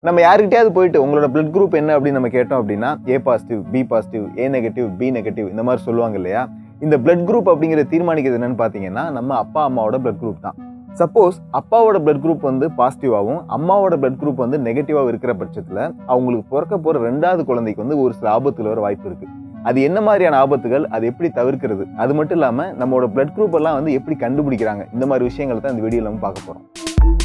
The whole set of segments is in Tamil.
நம்ம யாருக்கிட்டயாவது போயிட்டு உங்களோட பிளட் குரூப் என்ன அப்படின்னு நம்ம கேட்டோம் அப்படின்னா A positive B positive A negative B negative இந்த மாதிரி சொல்லுவாங்க இல்லையா இந்த பிளட் குரூப் அப்படிங்கிறத தீர்மானிக்கிறது என்னன்னு பார்த்தீங்கன்னா நம்ம அப்பா அம்மாவோட பிளட் குரூப் தான் சப்போஸ் அப்பாவோட பிளட் குரூப் வந்து பாசிட்டிவாகவும் அம்மாவோட பிளட் குரூப் வந்து நெகட்டிவாக இருக்கிற பட்சத்தில் அவங்களுக்கு பிறக்க போகிற ரெண்டாவது குழந்தைக்கு வந்து ஒரு சில ஆபத்துல வர வாய்ப்பு இருக்கு அது என்ன மாதிரியான ஆபத்துகள் அது எப்படி தவிர்க்கிறது அது மட்டும் இல்லாமல் நம்மளோட பிளட் குரூப் எல்லாம் வந்து எப்படி கண்டுபிடிக்கிறாங்க இந்த மாதிரி விஷயங்களை தான் இந்த வீடியோவில் நம்ம பார்க்க போகிறோம்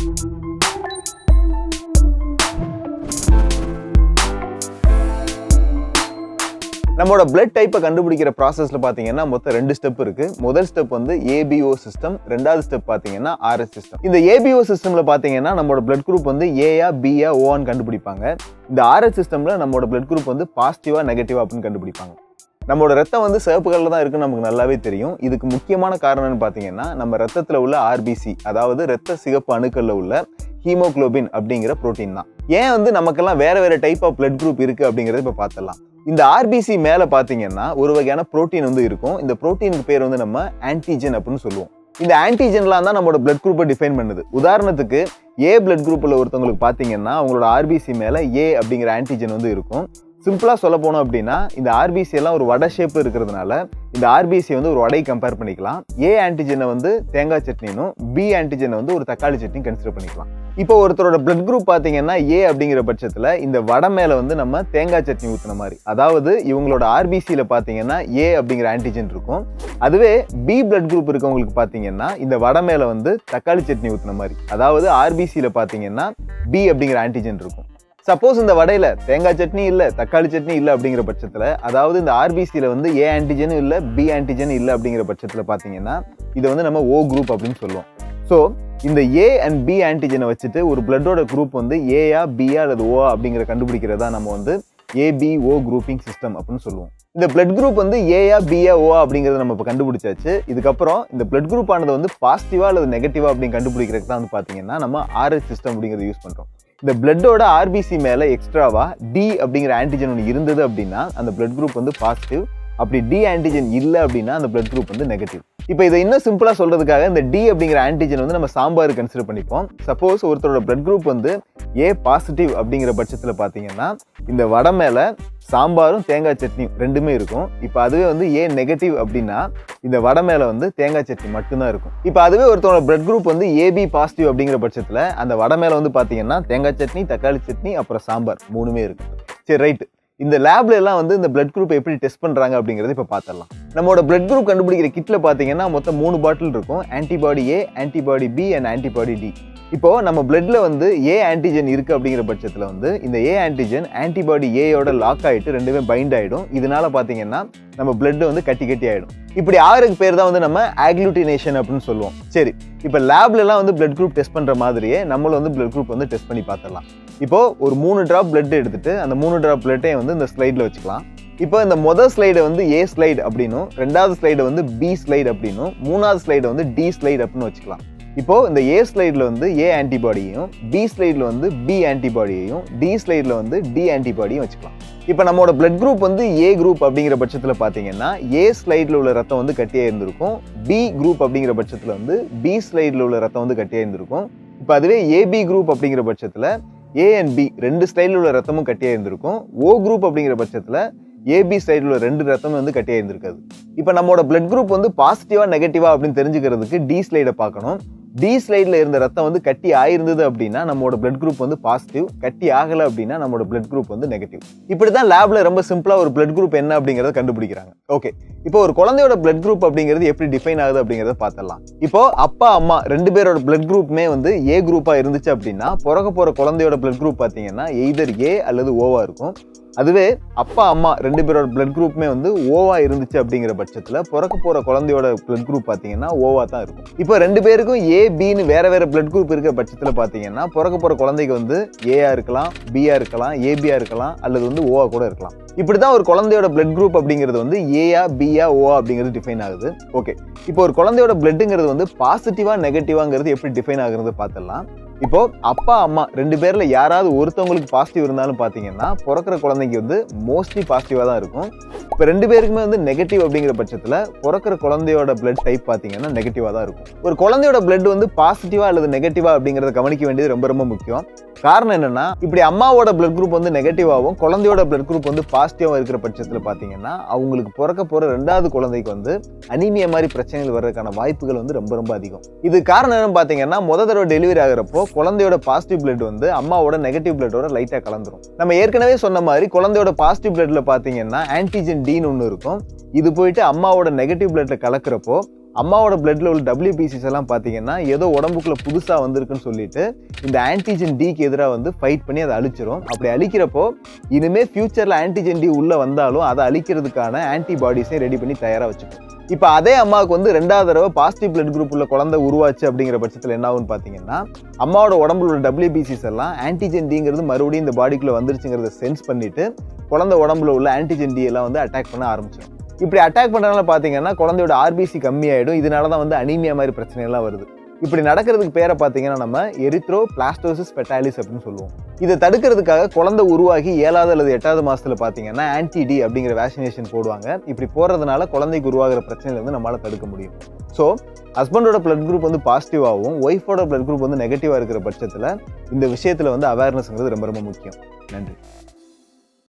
நம்மளோட பிளட் டைப்பை கண்டுபிடிக்கிற ப்ராசஸ்ல பாத்தீங்கன்னா மொத்தம் ரெண்டு ஸ்டெப் இருக்கு முதல் ஸ்டெப் வந்து ஏபிஓ சிஸ்டம் ரெண்டாவது ஸ்டெப் பாத்தீங்கன்னா ஆர்எஸ் சிஸ்டம் இந்த ஏபிஓ சிஸ்டம்ல பாத்தீங்கன்னா நம்மளோட பிளட் குரூப் வந்து ஏயா பியா ஓன்னு கண்டுபிடிப்பாங்க இந்த ஆர்எஸ் சிஸ்டம்ல நம்மளோட பிளட் குரூப் வந்து பாசிட்டிவா நெகட்டிவா அப்படின்னு கண்டுபிடிப்பாங்க நம்மளோட ரத்தம் வந்து சிவப்பு கலர்ல தான் இருக்குன்னு நமக்கு நல்லாவே தெரியும் இதுக்கு முக்கியமான காரணம்னு பார்த்தீங்கன்னா நம்ம ரத்தத்தில் உள்ள ஆர்பிசி அதாவது ரத்த சிகப்பு அணுக்கள்ல உள்ள ஹீமோகுளோபின் அப்படிங்கிற புரோட்டீன் தான் ஏன் வந்து நமக்கெல்லாம் வேற வேற டைப் ஆஃப் பிளட் குரூப் இருக்கு அப்படிங்கறத இப்போ பார்த்துடலாம் இந்த ஆர்பிசி மேல பாத்தீங்கன்னா ஒரு வகையான புரோட்டீன் வந்து இருக்கும் இந்த புரோட்டீனுக்கு பேர் வந்து நம்ம ஆன்டிஜன் அப்படின்னு சொல்லுவோம் இந்த ஆன்டிஜன்லாம் தான் நம்மளோட பிளட் குரூப்பை டிஃபைன் பண்ணுது உதாரணத்துக்கு ஏ பிளட் குரூப்ல ஒருத்தவங்களுக்கு பாத்தீங்கன்னா அவங்களோட ஆர்பிசி மேல ஏ அப்படிங்கிற ஆன்டிஜன் வந்து இருக்கும் சிம்பிளா சொல்ல போனோம் அப்படின்னா இந்த ஆர்பிசி எல்லாம் ஒரு வடை ஷேப் இருக்கிறதுனால இந்த ஆர்பிசி வந்து ஒரு வடை கம்பேர் பண்ணிக்கலாம் ஏ ஆன்டிஜனை வந்து தேங்காய் சட்னினும் பி ஆன்டிஜனை வந்து ஒரு தக்காளி சட்னி கன்சிடர் பண்ணிக்கலாம் இப்போ ஒருத்தரோட பிளட் குரூப் பாத்தீங்கன்னா ஏ அப்படிங்கிற பட்சத்துல இந்த வடை மேல வந்து நம்ம தேங்காய் சட்னி ஊத்துன மாதிரி அதாவது இவங்களோட ஆர்பிசியில பாத்தீங்கன்னா ஏ அப்படிங்கிற ஆன்டிஜன் இருக்கும் அதுவே பி பிளட் குரூப் இருக்கவங்களுக்கு பாத்தீங்கன்னா இந்த வடை மேல வந்து தக்காளி சட்னி ஊத்துன மாதிரி அதாவது ஆர்பிசியில பாத்தீங்கன்னா பி அப்படிங்கிற ஆன்டிஜன் இருக்கும் சப்போஸ் இந்த வடையில தேங்காய் சட்னி இல்ல தக்காளி சட்னி இல்ல அப்படிங்கிற பட்சத்துல அதாவது இந்த ஆர்பிசியில வந்து ஏ ஆன்டிஜனும் இல்ல பி ஆன்டிஜன் இல்ல அப்படிங்கிற பட்சத்துல பாத்தீங்கன்னா இதை வந்து நம்ம ஓ குரூப் அப்படின்னு சொல்லுவோம் ஸோ இந்த ஏ அண்ட் பி ஆன்டிஜனை வச்சுட்டு ஒரு பிளட்டோட குரூப் வந்து ஏயா பியா அல்லது ஓ அப்படிங்கிற கண்டுபிடிக்கிறதா நம்ம வந்து ஏபிஓ குரூப்பிங் சிஸ்டம் அப்படின்னு சொல்லுவோம் இந்த பிளட் குரூப் வந்து ஏயா பியா ஓ அப்படிங்கறத நம்ம இப்போ கண்டுபிடிச்சாச்சு இதுக்கப்புறம் இந்த பிளட் குரூப் ஆனது வந்து பாசிட்டிவா அல்லது நெகட்டிவா அப்படின்னு கண்டுபிடிக்கிறதுக்கு தான் வந்து பாத்தீங்கன்னா நம்ம ஆர்எஸ் சிஸ்டம் அப்படிங்கறத யூஸ் பண்றோம் இந்த பிளட்டோட ஆர்பிசி மேல எக்ஸ்ட்ராவா டி அப்படிங்கிற ஆன்டிஜன் ஒன்று இருந்தது அப்படின்னா அந்த பிளட் குரூப் வந்து பாசிட்டிவ் அப்படி டி ஆன்டிஜன் இல்லை அப்படின்னா அந்த பிளட் குரூப் வந்து நெகட்டிவ் இப்போ இதை இன்னும் சிம்பிளா சொல்றதுக்காக இந்த டி அப்படிங்கிற ஆன்டிஜன் வந்து நம்ம சாம்பார் கன்சிடர் பண்ணிப்போம் சப்போஸ் ஒருத்தரோட பிளட் குரூப் வந்து ஏ பாசிட்டிவ் அப்படிங்கிற பட்சத்தில் பார்த்தீங்கன்னா இந்த வடை மேல சாம்பாரும் தேங்காய் சட்னியும் ரெண்டுமே இருக்கும் இப்போ அதுவே வந்து ஏ நெகட்டிவ் அப்படின்னா இந்த வடை மேல வந்து தேங்காய் சட்னி மட்டும்தான் இருக்கும் இப்போ அதுவே ஒருத்தவங்க பிளட் குரூப் வந்து ஏபி பாசிட்டிவ் அப்படிங்கிற பட்சத்தில் அந்த வடை மேல வந்து பார்த்தீங்கன்னா தேங்காய் சட்னி தக்காளி சட்னி அப்புறம் சாம்பார் மூணுமே இருக்கும் சரி ரைட்டு இந்த லேப்ல எல்லாம் வந்து இந்த பிளட் குரூப் எப்படி டெஸ்ட் பண்றாங்க அப்படிங்கறத இப்ப பாத்திரலாம் நம்மளோட பிளட் குரூப் கண்டுபிடிக்கிற கிட்ல பாத்தீங்கன்னா மொத்தம் மூணு பாட்டில் இருக்கும் antibody A antibody B and antibody D இப்போ நம்ம பிளட்ல வந்து ஏ ஆன்டிஜன் இருக்கு அப்படிங்கிற பட்சத்துல வந்து இந்த ஏ ஆன்டிஜன் ஆன்டிபாடி ஏயோட லாக் ஆயிட்டு ரெண்டுமே பைண்ட் ஆயிடும் இதனால பாத்தீங்கன்னா நம்ம பிளட் வந்து கட்டி கட்டி ஆயிடும் இப்படி ஆறுக்கு பேர் தான் வந்து நம்ம ஆக்லூட்டினேஷன் அப்படின்னு சொல்லுவோம் சரி இப்போ லேப்ல எல்லாம் வந்து பிளட் குரூப் டெஸ்ட் பண்ற மாதிரியே நம்மளும் வந்து பிளட் குரூப் வந்து டெஸ்ட் பண்ணி பார்த்துடலாம் இப்போ ஒரு மூணு டிராப் பிளட் எடுத்துட்டு அந்த மூணு டிராப் பிளட்டையும் வந்து இந்த ஸ்லைட்ல வச்சுக்கலாம் இப்போ இந்த முதல் ஸ்லைடை வந்து ஏ ஸ்லைடு அப்படின்னும் ரெண்டாவது ஸ்லைடை வந்து பி ஸ்லைடு அப்படின்னும் மூணாவது ஸ்லைடை வந்து டி ஸ்லைடு அப்படின்னு வச்சுக்கலாம் இப்போ இந்த ஏ ஸ்லைடில் வந்து ஏ ஆன்டிபாடியையும் பி ஸ்லைடில் வந்து பி ஆன்டிபாடியையும் டி ஸ்லைடில் வந்து டி ஆன்டிபாடியும் வச்சுக்கலாம் இப்போ நம்மளோட பிளட் குரூப் வந்து ஏ குரூப் அப்படிங்கிற பட்சத்தில் பார்த்தீங்கன்னா ஏ ஸ்லைடில் உள்ள ரத்தம் வந்து கட்டியாக இருந்திருக்கும் பி குரூப் அப்படிங்கிற பட்சத்தில் வந்து பி ஸ்லைடில் உள்ள ரத்தம் வந்து கட்டியாக இருந்திருக்கும் இப்போ அதுவே ஏபி குரூப் அப்படிங்கிற பட்சத்தில் ஏ அண்ட் பி ரெண்டு ஸ்லைடில் உள்ள ரத்தமும் கட்டியாக இருந்திருக்கும் ஓ குரூப் அப்படிங்கிற பட்சத்தில் ஏபி சைடில் உள்ள ரெண்டு ரத்தமும் வந்து கட்டியாக இருந்திருக்காது இப்போ நம்மளோட பிளட் குரூப் வந்து பாசிட்டிவா நெகட்டிவா அப்படின்னு தெரிஞ்சுக்கிறதுக்கு டி ஸ்லைடை பார்க்கணும் டி ஸ்லைடில் இருந்த ரத்தம் வந்து கட்டி ஆயிருந்தது அப்படின்னா நம்மளோட பிளட் குரூப் வந்து பாசிட்டிவ் கட்டி ஆகலை அப்படின்னா நம்மளோட பிளட் குரூப் வந்து நெகட்டிவ் இப்படி தான் லேப்ல ரொம்ப சிம்பிளா ஒரு பிளட் குரூப் என்ன அப்படிங்கறத கண்டுபிடிக்கிறாங்க ஓகே இப்போ ஒரு குழந்தையோட பிளட் குரூப் அப்படிங்கிறது எப்படி டிஃபைன் ஆகுது அப்படிங்கறத பார்த்தலாம் இப்போ அப்பா அம்மா ரெண்டு பேரோட பிளட் குரூப்புமே வந்து ஏ குரூப்பா இருந்துச்சு அப்படின்னா பிறக்க போற குழந்தையோட பிளட் குரூப் பார்த்தீங்கன்னா எய்தர் ஏ அல்லது ஓவா இருக்கும் அதுவே அப்பா அம்மா ரெண்டு பேரோட பிளட் குரூப்புமே வந்து ஓவா இருந்துச்சு அப்படிங்கிற பட்சத்தில் பிறக்க போற குழந்தையோட பிளட் குரூப் பார்த்தீங்கன்னா ஓவா தான் இருக்கும் இப்போ ரெண்டு பேருக்கும் ஏ பின்னு வேற வேற பிளட் குரூப் இருக்கிற பட்சத்தில் பார்த்தீங்கன்னா பிறக்க போற குழந்தைக்கு வந்து ஏயா இருக்கலாம் பியா இருக்கலாம் ஏபியா இருக்கலாம் அல்லது வந்து ஓவா கூட இருக்கலாம் இப்படி தான் ஒரு குழந்தையோட பிளட் குரூப் அப்படிங்கிறது வந்து ஏயா பியா ஓவா அப்படிங்கிறது டிஃபைன் ஆகுது ஓகே இப்போ ஒரு குழந்தையோட பிளட்டுங்கிறது வந்து பாசிட்டிவா நெகட்டிவாங்கிறது எப்படி டிஃபைன் ஆகுறது பார்த்துடலாம் இப்போ அப்பா அம்மா ரெண்டு பேர்ல யாராவது ஒருத்தவங்களுக்கு பாசிட்டிவ் இருந்தாலும் பாத்தீங்கன்னா பிறக்கிற குழந்தைக்கு வந்து மோஸ்ட்லி பாசிட்டிவா தான் இருக்கும் இப்போ ரெண்டு பேருக்குமே வந்து நெகட்டிவ் அப்படிங்கிற பட்சத்துல பிறக்கிற குழந்தையோட பிளட் டைப் பாத்தீங்கன்னா நெகட்டிவா தான் இருக்கும் ஒரு குழந்தையோட பிளட் வந்து பாசிட்டிவா அல்லது நெகட்டிவா அப்படிங்கறத கவனிக்க வேண்டியது ரொம்ப ரொம்ப முக்கியம் காரணம் என்னன்னா இப்படி அம்மாவோட பிளட் குரூப் வந்து நெகட்டிவாகவும் குழந்தையோட பிளட் குரூப் வந்து பாசிட்டிவாக இருக்கிற பட்சத்தில் பார்த்தீங்கன்னா அவங்களுக்கு பிறக்க போகிற ரெண்டாவது குழந்தைக்கு வந்து அனீமியா மாதிரி பிரச்சனைகள் வர்றதுக்கான வாய்ப்புகள் வந்து ரொம்ப ரொம்ப அதிகம் இது காரணம் என்னன்னு பார்த்தீங்கன்னா முத தடவை டெலிவரி ஆகிறப்போ குழந்தையோட பாசிட்டிவ் பிளட் வந்து அம்மாவோட நெகட்டிவ் பிளட்டோட லைட்டாக கலந்துரும் நம்ம ஏற்கனவே சொன்ன மாதிரி குழந்தையோட பாசிட்டிவ் பிளட்ல பார்த்தீங்கன்னா ஆன்டிஜென் டின்னு ஒன்று இருக்கும் இது போயிட்டு அம்மாவோட நெகட்டிவ் பிளட்ல கலக்கிறப்போ அம்மாவோட பிளட்ல உள்ள டபிள்யூபிசிஸ் எல்லாம் பார்த்தீங்கன்னா ஏதோ உடம்புக்குள்ள புதுசாக வந்திருக்குன்னு சொல்லிட்டு இந்த ஆன்டிஜென் டிக்கு எதிராக வந்து ஃபைட் பண்ணி அதை அழிச்சிரும் அப்படி அழிக்கிறப்போ இனிமே ஃபியூச்சரில் ஆன்டிஜென் டி உள்ள வந்தாலும் அதை அழிக்கிறதுக்கான ஆன்டிபாடிஸையும் ரெடி பண்ணி தயாராக வச்சுக்கும் இப்போ அதே அம்மாவுக்கு வந்து ரெண்டாவது தடவை பாசிட்டிவ் பிளட் குரூப் உள்ள குழந்தை உருவாச்சு அப்படிங்கிற பட்சத்தில் என்ன ஆகும்னு பார்த்தீங்கன்னா அம்மாவோட உடம்புல உள்ள டபிள்யூபிசிஸ் எல்லாம் ஆன்டிஜென் டிங்கிறது மறுபடியும் இந்த பாடிக்குள்ள வந்துருச்சுங்கிறத சென்ஸ் பண்ணிட்டு குழந்தை உடம்புல உள்ள ஆன்டிஜென் டி எல்லாம் வந்து அட்டாக் பண்ண ஆரம்பிச்சிடும் இப்படி அட்டாக் பண்ணுறதுனால பார்த்தீங்கன்னா குழந்தையோட ஆர்பிசி கம்மியாயிடும் இதனால தான் வந்து அனீமியா மாதிரி பிரச்சனைகள்லாம் வருது இப்படி நடக்கிறதுக்கு பேரை பார்த்தீங்கன்னா நம்ம எரித்ரோ பிளாஸ்டோசிஸ் பெட்டாலிஸ் அப்படின்னு சொல்லுவோம் இதை தடுக்கிறதுக்காக குழந்தை உருவாகி ஏழாவது அல்லது எட்டாவது மாசத்துல பார்த்தீங்கன்னா ஆன்டி டி அப்படிங்கிற வேக்சினேஷன் போடுவாங்க இப்படி போடுறதுனால குழந்தைக்கு உருவாகிற பிரச்சனையில வந்து நம்மளால தடுக்க முடியும் ஸோ ஹஸ்பண்டோட பிளட் குரூப் வந்து பாசிட்டிவாகவும் ஒய்ஃபோட பிளட் குரூப் வந்து நெகட்டிவாக இருக்கிற பட்சத்தில் இந்த விஷயத்தில் வந்து அவேர்னஸ்ங்கிறது ரொம்ப ரொம்ப முக்கியம் நன்றி